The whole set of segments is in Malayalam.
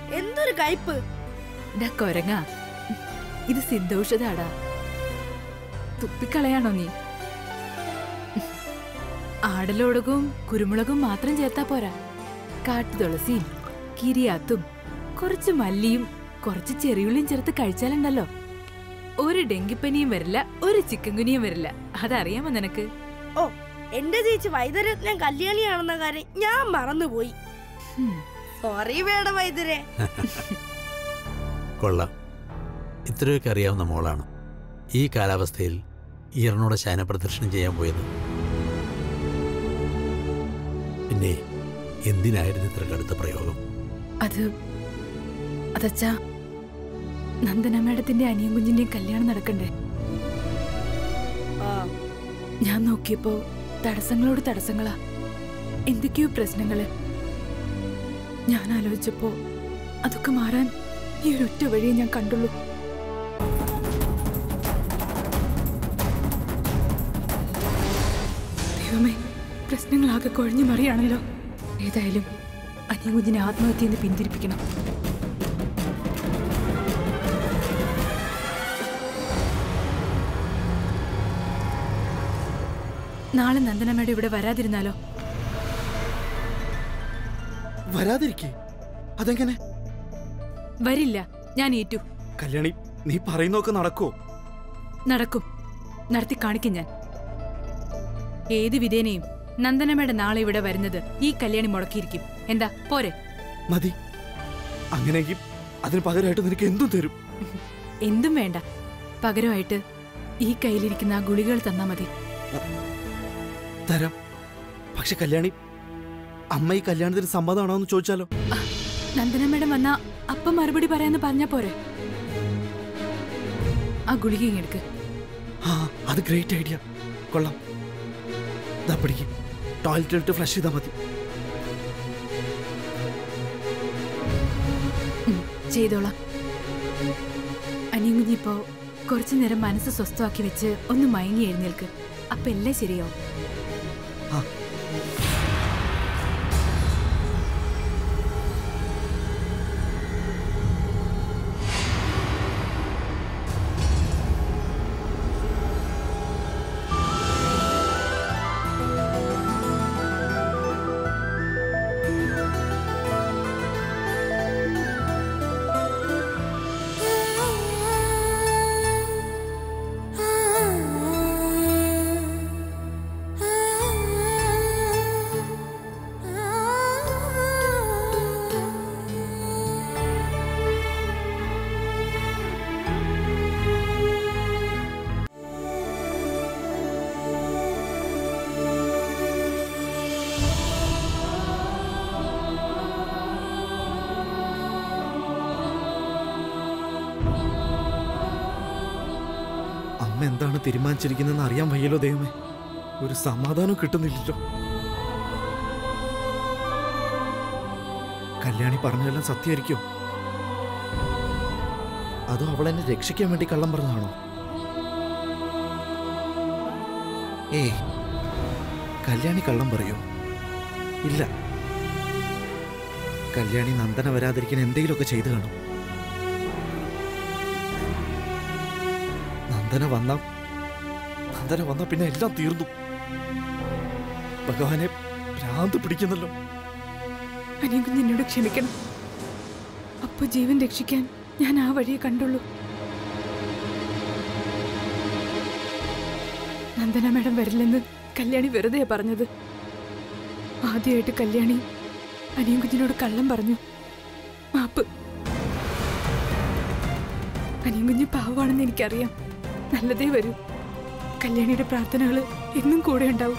എന്തൊരു കയ്പ് ഡാ കൊരങ്ങ ഇത് സിദ്ധൌഷധാടാ തുപ്പിക്കളയാണോ നീ ആടലോടകവും കുരുമുളകും മാത്രം ചേർത്താ പോരാ കാട്ടുതുളസിയും കിരിയാത്തും കുറച്ച് മല്ലിയും കുറച്ച് ചെറിയുള്ളിയും ചേർത്ത് കഴിച്ചാലുണ്ടല്ലോ ഒരു ഡെങ്കിപ്പനിയും വരില്ല ഒരു ചിക്കൻ കുനിയും വരില്ല അതറിയാമോ നിനക്ക് ഓ എന്റെ ചേച്ചി വൈദ്യരത്നം കല്യാണിയാണെന്ന കാര്യം ഞാൻ മറന്നുപോയി ഹും. സോറി വേട വൈദ്യരെ കൊള്ളാം ഇത്രയൊക്കെ അറിയാവുന്ന മോളാണ് ഈ കാലാവസ്ഥയിൽ ഈറനോടെ ശയനപ്രദർശനം ചെയ്യാൻ പോയത് പിന്നെ എന്തിനായിരുന്നു ഇത്ര കടുത്ത പ്രയോഗം അത് അതച്ചാ നന്ദന മേഡത്തിന്റെ അനിയൻ കുഞ്ഞിന്റെയും കല്യാണം നടക്കണ്ടേ ആ ഞാൻ നോക്കിയപ്പോ തടസ്സങ്ങളോട് തടസ്സങ്ങളാ എന്തൊക്കെയോ പ്രശ്നങ്ങള് ഞാൻ ആലോചിച്ചപ്പോ അതൊക്കെ മാറാൻ ഈ ഒരൊറ്റ വഴിയെ ഞാൻ കണ്ടുള്ളൂ ദൈവമേ പ്രശ്നങ്ങളാകെ കുഴഞ്ഞു മറിയാണല്ലോ ഏതായാലും അനിയകുഞ്ഞിനെ ആത്മഹത്യയിൽ നിന്ന് പിന്തിരിപ്പിക്കണം നാളെ നന്ദനമ്മയുടെ ഇവിടെ വരാതിരുന്നാലോ വരാതിരിക്കേ അതെങ്ങനെ വരില്ല ഞാൻ ഏറ്റു കല്യാണി നീ പറയുന്നൊക്കെ നടക്കോ നടക്കും നടത്തി കാണിക്കും ഞാൻ ഏത് വിധേനയും നന്ദനമ്മയുടെ നാളെ ഇവിടെ വരുന്നത് ഈ കല്യാണി മുടക്കിയിരിക്കും എന്താ പോരെ മതി അങ്ങനെയെങ്കിൽ അതിന് പകരമായിട്ട് നിനക്ക് എന്തും തരും എന്തും വേണ്ട പകരമായിട്ട് ഈ കയ്യിലിരിക്കുന്ന ആ ഗുളികൾ തന്നാ മതി തരാം പക്ഷെ കല്യാണി അമ്മ ഈ കല്യാണത്തിന് സമ്മതമാണോ എന്ന് ചോദിച്ചാലോ നന്ദനമ്മയുടെ വന്ന അപ്പം മറുപടി പറയാന്ന് പറഞ്ഞാ പോരെ ആ ഗുളിക ഇങ്ങെടുക്ക് ആ അത് ഗ്രേറ്റ് ഐഡിയ കൊള്ളാം ദാ പിടിക്കും ടോയ്ലറ്റിലിട്ട് ഫ്ലഷ് ചെയ്താൽ മതി ഉം, ചെയ്തോളാം അനിയങ്കുഞ്ഞിപ്പോ കുറച്ചു നേരം മനസ്സ് സ്വസ്ഥമാക്കി വെച്ച് ഒന്ന് മയങ്ങി എഴുന്നേൽക്ക് അപ്പൊ എല്ലാം ശരിയാവും ആ അമ്മ എന്താണ് തീരുമാനിച്ചിരിക്കുന്നതെന്ന് അറിയാൻ വയ്യല്ലോ ദൈവമേ ഒരു സമാധാനം കിട്ടുന്നില്ലല്ലോ കല്യാണി പറഞ്ഞതെല്ലാം സത്യമായിരിക്കും അതോ അവൾ എന്നെ രക്ഷിക്കാൻ വേണ്ടി കള്ളം പറഞ്ഞതാണോ ഏ കല്യാണി കള്ളം പറയോ ഇല്ല കല്യാണി നന്ദന വരാതിരിക്കാൻ എന്തെങ്കിലുമൊക്കെ ചെയ്തു കാണും നന്ദന വന്ന നന്ദന വന്ന പിന്നെ എല്ലാം തീർന്നു ഭഗവാനെ ഭ്രാന്ത് പിടിക്കുന്നല്ലോ അനിയങ്കുഞ്ഞ് എന്നോട് ക്ഷമിക്കണം അപ്പൊ ജീവൻ രക്ഷിക്കാൻ ഞാൻ ആ വഴിയെ കണ്ടുള്ളൂ നന്ദന മേഡം വരില്ലെന്ന് കല്യാണി വെറുതെ പറഞ്ഞത് ആദ്യമായിട്ട് കല്യാണി അനിയൻകുഞ്ഞിനോട് കള്ളം പറഞ്ഞു മാപ്പ് അനിയൻകുഞ്ഞ് പാവാണെന്ന് എനിക്കറിയാം നല്ലതേ വരൂ കല്യാണിയുടെ പ്രാർത്ഥനകൾ എന്നും കൂടെ ഉണ്ടാവും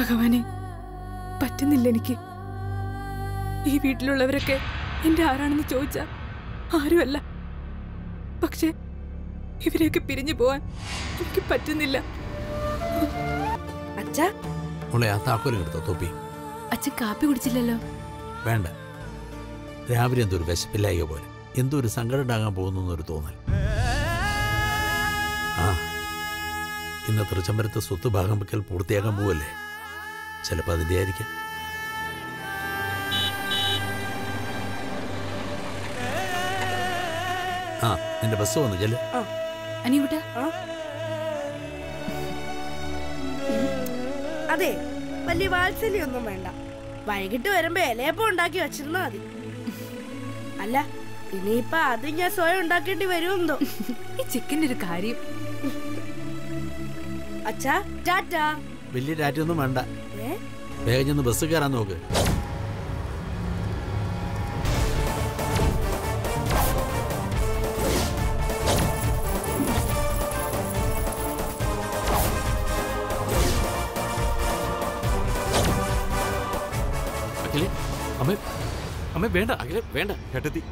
ഭഗവാനെ പറ്റുന്നില്ല എനിക്ക് ഈ വീട്ടിലുള്ളവരൊക്കെ എന്റെ ആരാണെന്ന് ചോദിച്ചാ ആരുമല്ല പക്ഷെ ഇവരെയൊക്കെ പിരിഞ്ഞു പോവാൻ എനിക്ക് പറ്റുന്നില്ല അച്ഛാ മോളെ ആ താക്കോലും എടുത്തോ തൊപ്പി അച്ഛൻ കാപ്പി കുടിച്ചില്ലല്ലോ വേണ്ട രാവിലെ എന്തോ ഒരു വിശപ്പില്ലായിക പോലെ എന്തോ ഒരു സങ്കടം ഉണ്ടാകാൻ പോകുന്നു എന്നൊരു തോന്നൽ ആ ഇന്ന് തൃച്ചംബരത്ത് സ്വത്ത് ഭാഗം വെക്കൽ പൂർത്തിയാക്കാൻ പോവല്ലേ ചിലപ്പോൾ അതിൻ്റെ ആയിരിക്കാം ആ നിന്റെ ബസ് വന്നു ചെല്ലേ അനികുട്ട അതെ വലിയ വാത്സല്യൊന്നും വേണ്ട വൈകിട്ട് വരുമ്പോ ഇലയപ്പം ഉണ്ടാക്കി വെച്ചിരുന്നാ മതി അല്ല ഇനിയിപ്പൊ അത് ഞാൻ സ്വയം ഉണ്ടാക്കേണ്ടി വരുമെന്തോ ഈ ചിക്കൻ്റെ ഒരു കാര്യം അച്ഛാ ടാറ്റാ വലിയ രാറ്റൊന്നും വേണ്ട ഏ വേഗം ചെന്ന് ബസ് കയറാൻ നോക്ക് അഖിലേ അമ്മ അമ്മ വേണ്ട അഖിലേ വേണ്ട ഏട്ടത്തി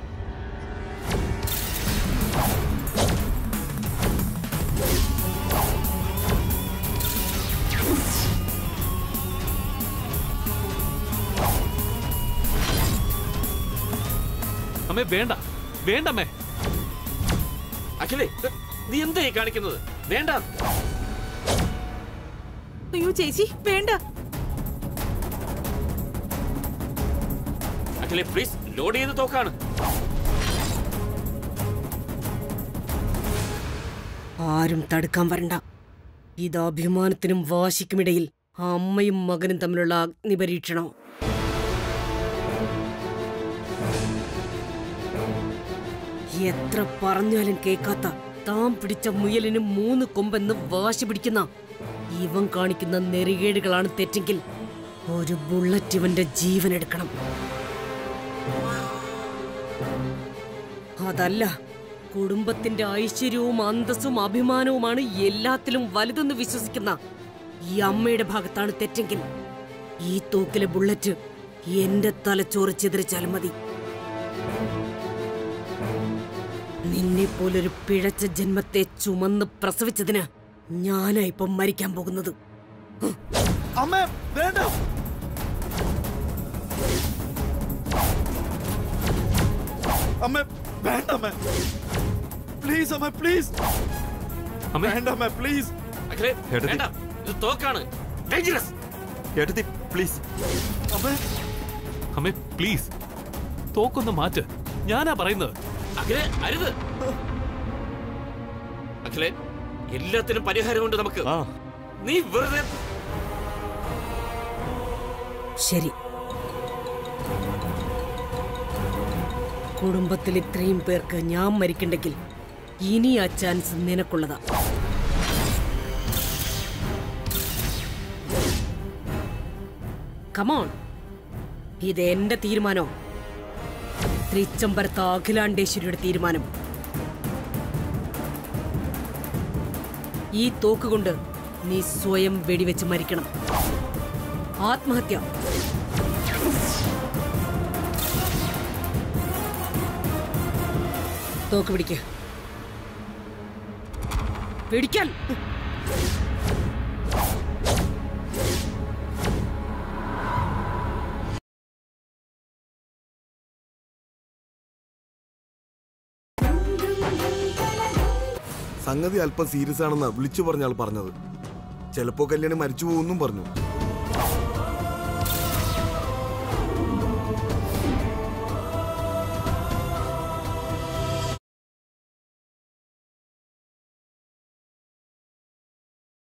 അമ്മേ വേണ്ട വേണ്ട അമ്മേ അഖിലേ നീ എന്തായി കാണിക്കുന്നത് വേണ്ട അയ്യോ ചേച്ചി വേണ്ട അഖിലേ പ്ലീസ് ലോഡ് ചെയ്ത് തോക്കാണ് ആരും തടുക്കാൻ വരണ്ട ഇത് അഭിമാനത്തിനും വാശിക്കുമിടയിൽ ആ അമ്മയും മകനും തമ്മിലുള്ള അഗ്നിപരീക്ഷണം എത്ര പറഞ്ഞാലും കേൾക്കാത്ത താൻ പിടിച്ച മുയലിന് മൂന്ന് കൊമ്പെന്ന് വാശി പിടിക്കുന്ന ഇവൻ കാണിക്കുന്ന നെറികേടുകളാണ് തെറ്റെങ്കിൽ ഒരു ബുള്ളറ്റ് ഇവന്റെ ജീവൻ എടുക്കണം അതല്ല കുടുംബത്തിന്റെ ഐശ്വര്യവും അന്തസ്സും അഭിമാനവുമാണ് എല്ലാത്തിലും വലുതെന്ന് വിശ്വസിക്കുന്ന ഈ അമ്മയുടെ ഭാഗത്താണ് തെറ്റെങ്കിൽ ഈ തൂക്കിലെ ബുള്ളറ്റ് എന്റെ തലച്ചോറ് ചിതറിച്ചാലും മതി നിന്നെ പോലൊരു പിഴച്ച ജന്മത്തെ ചുമന്ന് പ്രസവിച്ചതിന് ഞാനാ ഇപ്പം മരിക്കാൻ പോകുന്നത് അമ്മ വേണ്ട അമ്മ വേണ്ട അമ്മ പ്ലീസ് അമ്മ പ്ലീസ് അമ്മേ വേണ്ട അമ്മ പ്ലീസ് അഖിലേ ഏട്ടത്തി. വേണ്ട ഇത് തോക്കാണ് ഡേഞ്ചറസ് ഏട്ടത്തി പ്ലീസ് അമ്മ അമ്മേ പ്ലീസ് തോക്കൊന്ന് മാറ്റ് ഞാനാ പറയുന്നത് അഖിലേ അരുത് അഖിലേ എല്ലാത്തിനും പരിഹാരമുണ്ട് നമുക്ക് ആ നീ വെറുതെ ശരി കുടുംബത്തിൽ ഇത്രയും പേർക്ക് ഞാൻ മരിക്കണ്ടെങ്കിൽ ഇനി ആ ചാൻസ് നിനക്കുള്ളതാ കമോൺ ഇത് എന്റെ തീരുമാനോ തൃച്ചംബരത്ത് അഖിലാണ്ടേശ്വരിയുടെ തീരുമാനം ഈ തോക്ക് കൊണ്ട് നീ സ്വയം വെടിവെച്ച് മരിക്കണം ആത്മഹത്യ തോക്ക് പിടിക്ക പിടിക്കാൻ സംഗതി അല്പം സീരിയസ് ആണെന്നാ വിളിച്ചു പറഞ്ഞ ആൾ പറഞ്ഞത് ചിലപ്പോ കല്യാണി മരിച്ചു പോകുന്നും പറഞ്ഞു